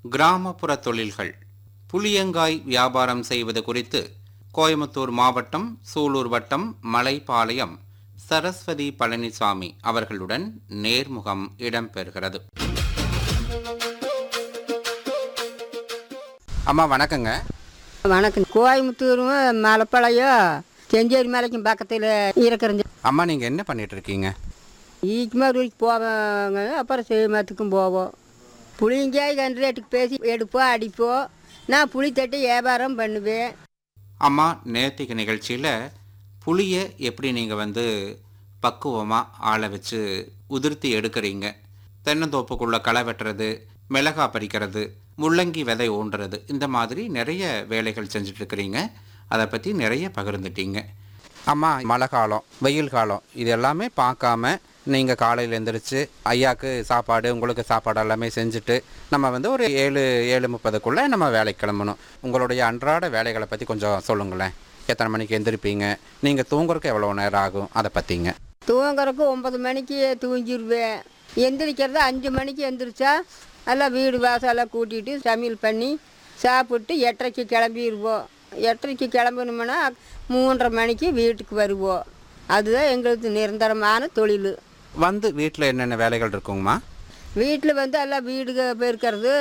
கிராமப்புற தொழில்கள் புளியங்காய் வியாபாரம் செய்வது குறித்து கோயமுத்தூர் மாவட்டம் சூலூர் வட்டம் மலைப்பாளையம் சரஸ்வதி பழனிசாமி அவர்களுடன் நேர்முகம் இடம்பெறுகிறது அம்மா வணக்கங்க வணக்கம் கோயம்புத்தூரும் மலைப்பாளையம் செஞ்சேரி மலைக்கும் பக்கத்தில் இருக்கிறது அம்மா நீங்கள் என்ன பண்ணிட்டு இருக்கீங்க ஈக்குமார் வரைக்கும் போவாங்க அப்புறம் சேமத்துக்கும் போவோம் புளிங்காய் கன்று ரேட்டுக்கு பேசி எடுப்போம் அடிப்போம் நான் புளி தட்டி வியாபாரம் பண்ணுவேன் அம்மா நேர்த்திக நிகழ்ச்சியில் புளியை எப்படி நீங்கள் வந்து பக்குவமாக ஆளை வச்சு உதிர்த்தி எடுக்கிறீங்க தென்னந்தோப்புக்குள்ளே களை வெட்டுறது மிளகா பறிக்கிறது முள்ளங்கி விதை ஊன்றது இந்த மாதிரி நிறைய வேலைகள் செஞ்சுட்டு இருக்கிறீங்க அதை பற்றி நிறைய பகிர்ந்துட்டீங்க அம்மா மழை காலம் வெயில் காலம் இது எல்லாமே பார்க்காம நீங்கள் காலையில் எழுந்திரிச்சு ஐயாக்கு சாப்பாடு உங்களுக்கு சாப்பாடு எல்லாமே செஞ்சுட்டு நம்ம வந்து ஒரு ஏழு ஏழு முப்பதுக்குள்ளே நம்ம வேலைக்கு கிளம்பணும் உங்களுடைய அன்றாட வேலைகளை பற்றி கொஞ்சம் சொல்லுங்களேன் எத்தனை மணிக்கு எந்திரிப்பீங்க நீங்கள் தூங்குறதுக்கு எவ்வளோ நேரம் ஆகும் அதை பற்றிங்க தூங்குறதுக்கு ஒன்பது மணிக்கு தூங்கிடுவேன் எந்திரிக்கிறது அஞ்சு மணிக்கு எந்திரிச்சா எல்லாம் வீடு வாசல் எல்லாம் கூட்டிகிட்டு சமையல் பண்ணி சாப்பிட்டு எட்டரைக்கு கிளம்பிடுவோம் எட்டரைக்கு கிளம்பணுமுன்னா மூன்றரை மணிக்கு வீட்டுக்கு வருவோம் அதுதான் எங்களுக்கு நிரந்தரமான தொழில் வந்து வீட்டில் என்னென்ன வேலைகள் இருக்குங்கம்மா வீட்டில் வந்து எல்லாம் வீடு பெருக்கிறது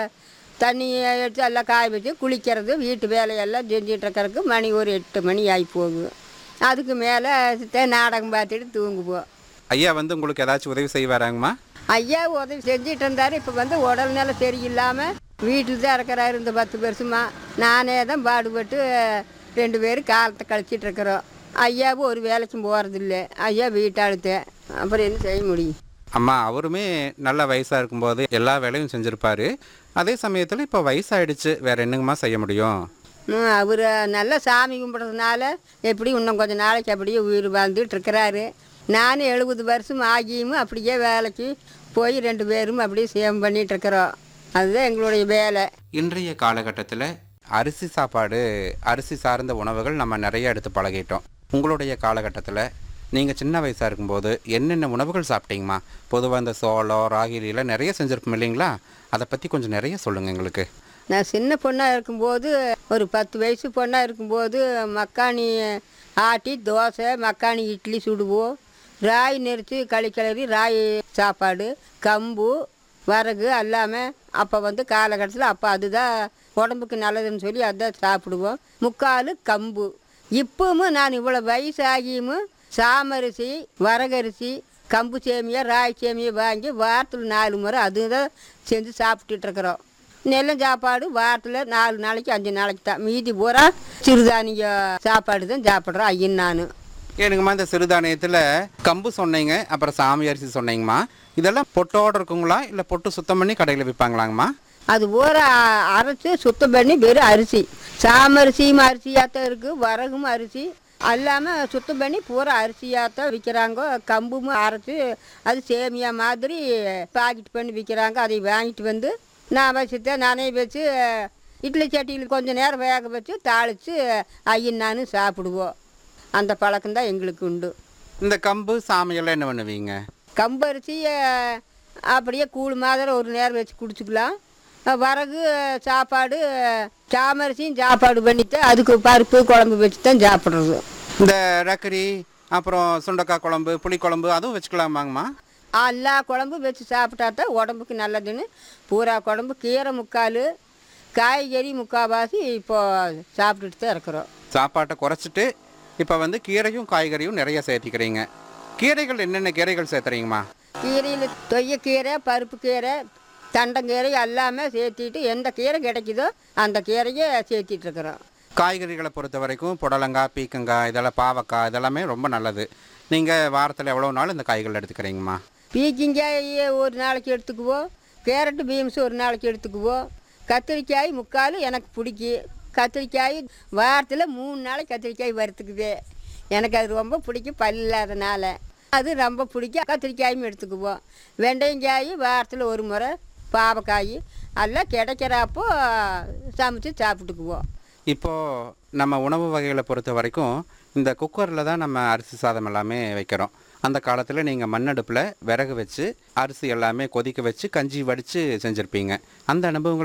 தண்ணி எடுத்து எல்லாம் காய வச்சு குளிக்கிறது வீட்டு வேலையெல்லாம் செஞ்சுட்டு இருக்கறதுக்கு மணி ஒரு எட்டு மணி ஆகி போகும் அதுக்கு மேலே நாடகம் பார்த்துட்டு தூங்குவோம் ஐயா வந்து உங்களுக்கு ஏதாச்சும் உதவி செய்வாராங்கம்மா ஐயா உதவி செஞ்சிட்டு இருந்தார் இப்போ வந்து உடல்நிலை சரியில்லாமல் வீட்டில் தான் இருக்கிறாரு இந்த பத்து வருஷமா நானே தான் பாடுபட்டு ரெண்டு பேரும் காலத்தை கழிச்சிட்டு இருக்கிறோம் ஐயாவும் ஒரு வேலைக்கும் போகிறதில்ல ஐயா வீட்டாளுத்தேன் அப்புறம் என்ன செய்ய முடியும் அம்மா அவருமே நல்ல வயசாக இருக்கும்போது எல்லா வேலையும் செஞ்சுருப்பாரு அதே சமயத்தில் இப்போ வயசாயிடுச்சு வேற என்னங்கம்மா செய்ய முடியும் அவர் நல்லா சாமி கும்பிட்றதுனால எப்படி இன்னும் கொஞ்சம் நாளைக்கு அப்படியே உயிர் வாழ்ந்துட்டு இருக்கிறாரு நானும் எழுபது வருஷம் ஆகியும் அப்படியே வேலைக்கு போய் ரெண்டு பேரும் அப்படியே சேவம் பண்ணிட்டு இருக்கிறோம் அதுதான் எங்களுடைய வேலை இன்றைய காலகட்டத்தில் அரிசி சாப்பாடு அரிசி சார்ந்த உணவுகள் நம்ம நிறைய எடுத்து பழகிட்டோம் உங்களுடைய காலகட்டத்தில் நீங்கள் சின்ன வயசாக இருக்கும்போது என்னென்ன உணவுகள் சாப்பிட்டீங்கம்மா பொதுவாக இந்த சோளம் ராகிலியில் நிறைய செஞ்சுருப்போம் இல்லைங்களா அதை பற்றி கொஞ்சம் நிறைய சொல்லுங்கள் எங்களுக்கு நான் சின்ன பொண்ணாக இருக்கும்போது ஒரு பத்து வயசு பொண்ணாக இருக்கும்போது மக்காணி ஆட்டி தோசை மக்காணி இட்லி சுடுவோம் ராய் நெரிச்சு களி கிளறி ராய் சாப்பாடு கம்பு வரகு எல்லாமே அப்போ வந்து காலகட்டத்தில் அப்போ அதுதான் உடம்புக்கு நல்லதுன்னு சொல்லி அதான் சாப்பிடுவோம் முக்கால் கம்பு இப்பவும் நான் இவ்வளோ வயசு ஆகியும் சாமரிசி வரகரிசி கம்பு சேமியா ராய் சேமியா வாங்கி வாரத்தில் நாலு முறை அதுதான் செஞ்சு சாப்பிட்டுட்டு இருக்கிறோம் நெல்ல சாப்பாடு வாரத்தில் நாலு நாளைக்கு அஞ்சு நாளைக்கு தான் மீதி பூரா சிறுதானிய சாப்பாடு தான் சாப்பிட்றோம் ஐயன் நான் ஏனுங்கம்மா இந்த சிறுதானியத்தில் கம்பு சொன்னீங்க அப்புறம் சாமி அரிசி சொன்னீங்கம்மா இதெல்லாம் பொட்டோடு இருக்குங்களா இல்லை பொட்டு சுத்தம் பண்ணி கடையில் விற்பாங்களாங்கம்மா அது பூரா அரைச்சி சுத்தம் பண்ணி வெறும் அரிசி சாமரிசியும் அரிசியாத்தான் இருக்குது வரகும் அரிசி எல்லாமல் சுத்தம் பண்ணி பூரா அரிசியாத்தான் விற்கிறாங்க கம்பும் அரைச்சி அது சேமியா மாதிரி பாக்கெட் பண்ணி விற்கிறாங்க அதை வாங்கிட்டு வந்து நான் வச்சுட்டேன் நானே வச்சு இட்லி சட்டியில் கொஞ்சம் நேரம் வேக வச்சு தாளித்து ஐயன் நானும் சாப்பிடுவோம் அந்த பழக்கம்தான் எங்களுக்கு உண்டு இந்த கம்பு சாமியெல்லாம் என்ன பண்ணுவீங்க கம்பரிசி அஹ், அப்படியே கூழ் மாதிரி ஒரு நேரம் வச்சு குடிச்சுக்கலாம் அஹ், வரகு சாப்பாடு சாமரிசியும் சாப்பாடு பண்ணிட்டு அதுக்கு பருப்பு குழம்பு வச்சு தான் சாப்பிட்றது இந்த ரக்கரி அப்புறம் சுண்டக்காய் குழம்பு புளிக்குழம்பு அதுவும் வச்சுக்கலாமாங்கம்மா எல்லா குழம்பும் வச்சு சாப்பிட்டா தான் உடம்புக்கு நல்லதுன்னு பூரா குழம்பு கீரை முக்கால் காய்கறி முக்கால்வாசி இப்போ சாப்பிட்டுட்டு தான் இருக்கிறோம் சாப்பாட்டை குறைச்சிட்டு இப்போ வந்து கீரையும் காய்கறியும் நிறைய சேர்த்திக்கிறீங்க கீரைகள் என்னென்ன கீரைகள் சேர்த்துறீங்கம்மா கீரையில் தொய்யக்கீரை பருப்பு கீரை தண்டங்கீரை எல்லாமே சேர்த்திட்டு எந்த கீரை கிடைக்குதோ அந்த கீரையை சேர்த்திட்டு இருக்கிறோம் காய்கறிகளை பொறுத்த வரைக்கும் புடலங்காய் பீக்கங்காய் இதெல்லாம் பாவக்காய் இதெல்லாமே ரொம்ப நல்லது நீங்கள் வாரத்தில் எவ்வளோ நாள் இந்த காய்கள் எடுத்துக்கிறீங்கம்மா பீக்கிங்காய் ஒரு நாளைக்கு எடுத்துக்குவோம் கேரட்டு பீன்ஸ் ஒரு நாளைக்கு எடுத்துக்குவோம் கத்திரிக்காய் முக்கால் எனக்கு பிடிக்கும் கத்திரிக்காய் வாரத்தில் மூணு நாளைக்கு கத்திரிக்காய் வறுத்துக்குவேன் எனக்கு அது ரொம்ப பிடிக்கும் பல் இல்லாதனால அது ரொம்ப பிடிக்கும் கத்திரிக்காயும் எடுத்துக்குவோம் வெண்டையங்காய் வாரத்தில் ஒரு முறை பாவக்காய் எல்லாம் கிடைக்கிறப்போ சமைச்சு சாப்பிட்டுக்குவோம் இப்போது நம்ம உணவு வகைகளை பொறுத்த வரைக்கும் இந்த குக்கரில் தான் நம்ம அரிசி சாதம் எல்லாமே வைக்கிறோம் அந்த காலத்தில் நீங்கள் மண்ணடுப்பில் விறகு வச்சு அரிசி எல்லாமே கொதிக்க வச்சு கஞ்சி வடித்து செஞ்சுருப்பீங்க அந்த அனுபவங்கள்